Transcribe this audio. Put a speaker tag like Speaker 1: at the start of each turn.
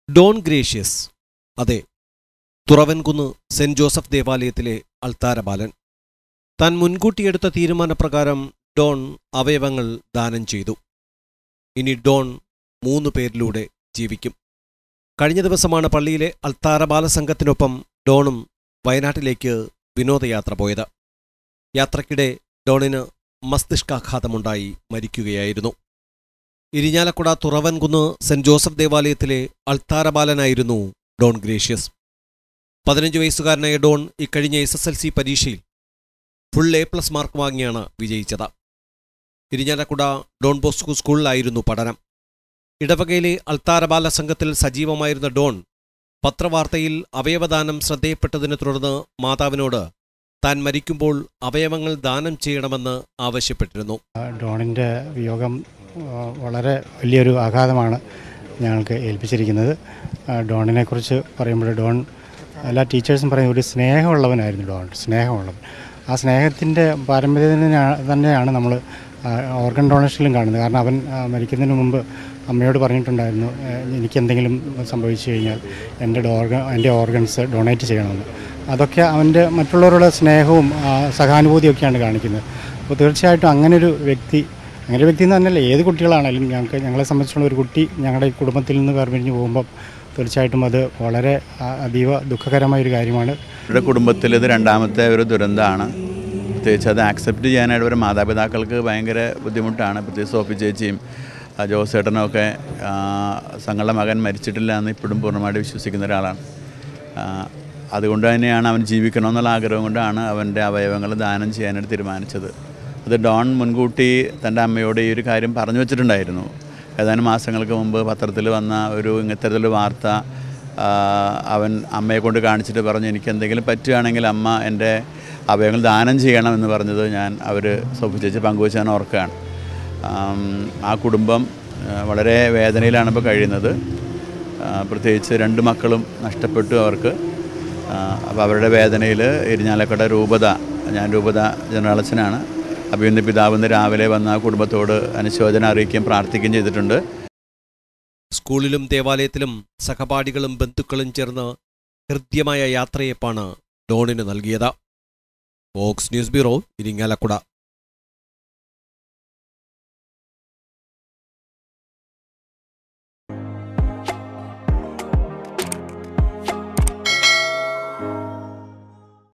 Speaker 1: Don gracious അതെ തുറവൻകുന്ന് saint Joseph ദേവാലയത്തിലെ അൾത്താരബാലൻ താൻ മുൻകൂട്ടിയെടുത്ത തീരുമാനപ്രകാരം ഡോൺ അവയവങ്ങൾ ദാനം ചെയ്തു ഇനി ഡോൺ മൂന്ന് പേരിലൂടെ ജീവിക്കും കഴിഞ്ഞ ദിവസമാണ് പള്ളിയിലെ അൾത്താരബാല സംഘത്തിനൊപ്പം ഡോണും വയനാട്ടിലേക്ക് വിനോദയാത്ര പോയത് യാത്രക്കിടെ ഡോണിന് മസ്തിഷ്കാഘാതമുണ്ടായി മരിക്കുകയായിരുന്നു ഇരിഞ്ഞാലക്കുട തുറവൻകുന്ന് സെന്റ് ജോസഫ് ദേവാലയത്തിലെ അൾത്താരബാലനായിരുന്നു ഡോൺ ഗ്രേഷ്യസ് പതിനഞ്ച് വയസ്സുകാരനായ ഡോൺ ഇക്കഴിഞ്ഞ എസ് എസ് എൽ സി പരീക്ഷയിൽ ഫുൾ എ പ്ലസ് മാർക്ക് വാങ്ങിയാണ് വിജയിച്ചത് ഇരിഞ്ഞാലക്കുട ഡോൺ ബോസ്കോ സ്കൂളിലായിരുന്നു പഠനം ഇടവകയിലെ അൾത്താരബാല സംഘത്തിൽ സജീവമായിരുന്ന ഡോൺ പത്രവാർത്തയിൽ അവയവദാനം ശ്രദ്ധയപ്പെട്ടതിനെ തുടർന്ന് മാതാവിനോട് താൻ മരിക്കുമ്പോൾ അവയവങ്ങൾ ദാനം ചെയ്യണമെന്ന് ആവശ്യപ്പെട്ടിരുന്നു
Speaker 2: ഡോണിൻ്റെ വിയോഗം ആ, വളരെ വലിയൊരു ആഘാതമാണ് ഞങ്ങൾക്ക് ഏൽപ്പിച്ചിരിക്കുന്നത് ആ, ഡോണിനെക്കുറിച്ച് പറയുമ്പോൾ ഡോൺ എല്ലാ ടീച്ചേഴ്സും പറയും ഒരു സ്നേഹമുള്ളവനായിരുന്നു ഡോൺ സ്നേഹമുള്ളവൻ ആ സ്നേഹത്തിൻ്റെ പാരമ്പര്യത്തിന് തന്നെയാണ് നമ്മൾ ഓർഗൻ ഡൊണേഷനിലും കാണുന്നത് കാരണം അവൻ ആ, മരിക്കുന്നതിന് മുമ്പ് അമ്മയോട് പറഞ്ഞിട്ടുണ്ടായിരുന്നു "ഏ, എനിക്കെന്തെങ്കിലും സംഭവിച്ചു കഴിഞ്ഞാൽ എൻ്റെ ഓർഗൻ എൻ്റെ ഓർഗൻസ് ഡൊണേറ്റ് ചെയ്യണമെന്ന് അതൊക്കെ അവൻ്റെ മറ്റുള്ളവരുടെ സ്നേഹവും ആ, സഹാനുഭൂതിയൊക്കെയാണ് കാണിക്കുന്നത് അപ്പോൾ തീർച്ചയായിട്ടും അങ്ങനൊരു വ്യക്തി അങ്ങനെ ഒരു വ്യക്തി എന്ന് തന്നെയല്ല ഏത് കുട്ടികളാണെങ്കിലും ഞങ്ങൾക്ക് ഞങ്ങളെ സംബന്ധിച്ചുള്ള ഒരു കുട്ടി ഞങ്ങളുടെ ഈ കുടുംബത്തിൽ നിന്ന് വേർപിരിഞ്ഞ് പോകുമ്പം തീർച്ചയായിട്ടും അത് വളരെ ആ, അതീവ ദുഃഖകരമായ ഒരു കാര്യമാണ്
Speaker 3: അവരുടെ കുടുംബത്തിൽ ഇത് രണ്ടാമത്തെ ഒരു ദുരന്തമാണ് പ്രത്യേകിച്ച് അത് ആക്സെപ്റ്റ് ചെയ്യാനായിട്ട് അവരുടെ മാതാപിതാക്കൾക്ക് ഭയങ്കര ബുദ്ധിമുട്ടാണ് പ്രത്യേകിച്ച് സോഫി ചേച്ചിയും ആ, ജോസേട്ടനും ഒക്കെ ആ, തങ്ങളുടെ മകൻ മരിച്ചിട്ടില്ല എന്ന് ഇപ്പോഴും പൂർണ്ണമായിട്ട് വിശ്വസിക്കുന്ന ഒരാളാണ് ആ, അതുകൊണ്ട് തന്നെയാണ് അവൻ ജീവിക്കണമെന്നുള്ള ആഗ്രഹം കൊണ്ടാണ് അവൻ്റെ അവയവങ്ങൾ ദാനം ചെയ്യാനായിട്ട് തീരുമാനിച്ചത് അത് ഡോൺ മുൻകൂട്ടി തൻ്റെ അമ്മയോട് ഈ ഒരു കാര്യം പറഞ്ഞു വെച്ചിട്ടുണ്ടായിരുന്നു ഏതാനും മാസങ്ങൾക്ക് മുമ്പ് പത്രത്തിൽ വന്ന ഒരു ഇത്തരത്തിലൊരു വാർത്ത ആ, അവൻ അമ്മയെ കൊണ്ട് കാണിച്ചിട്ട് പറഞ്ഞു എനിക്ക് എന്തെങ്കിലും പറ്റുകയാണെങ്കിൽ അമ്മ എൻ്റെ അവയവങ്ങൾ ദാനം ചെയ്യണം എന്ന് പറഞ്ഞത് ഞാൻ അവർ സോഫി ചേച്ചി പങ്കുവച്ച് ഞാൻ ഓർക്കുകയാണ് ആം, ആ കുടുംബം ആ, വളരെ വേദനയിലാണ് ഇപ്പോൾ കഴിയുന്നത് ആ, പ്രത്യേകിച്ച് രണ്ട് മക്കളും നഷ്ടപ്പെട്ടു അവർക്ക് അപ്പോൾ അവരുടെ വേദനയിൽ ഇരിഞ്ഞാലക്കട രൂപത ഞാൻ രൂപത ജനറൽ അച്ഛനാണ് അപ്പോൾ ഇന്ന് പിതാവ് ഇന്ന് രാവിലെ വന്ന ആ കുടുംബത്തോട് അനുശോചനം അറിയിക്കുകയും പ്രാർത്ഥിക്കുകയും ചെയ്തിട്ടുണ്ട്
Speaker 1: സ്കൂളിലും ദേവാലയത്തിലും സഹപാഠികളും ബന്ധുക്കളും ചേർന്ന് ഹൃദ്യമായ യാത്രയപ്പാണ് ഡോണിന് നൽകിയത് ഫോക്സ് ന്യൂസ് ബ്യൂറോ ഇരിങ്ങാലക്കുട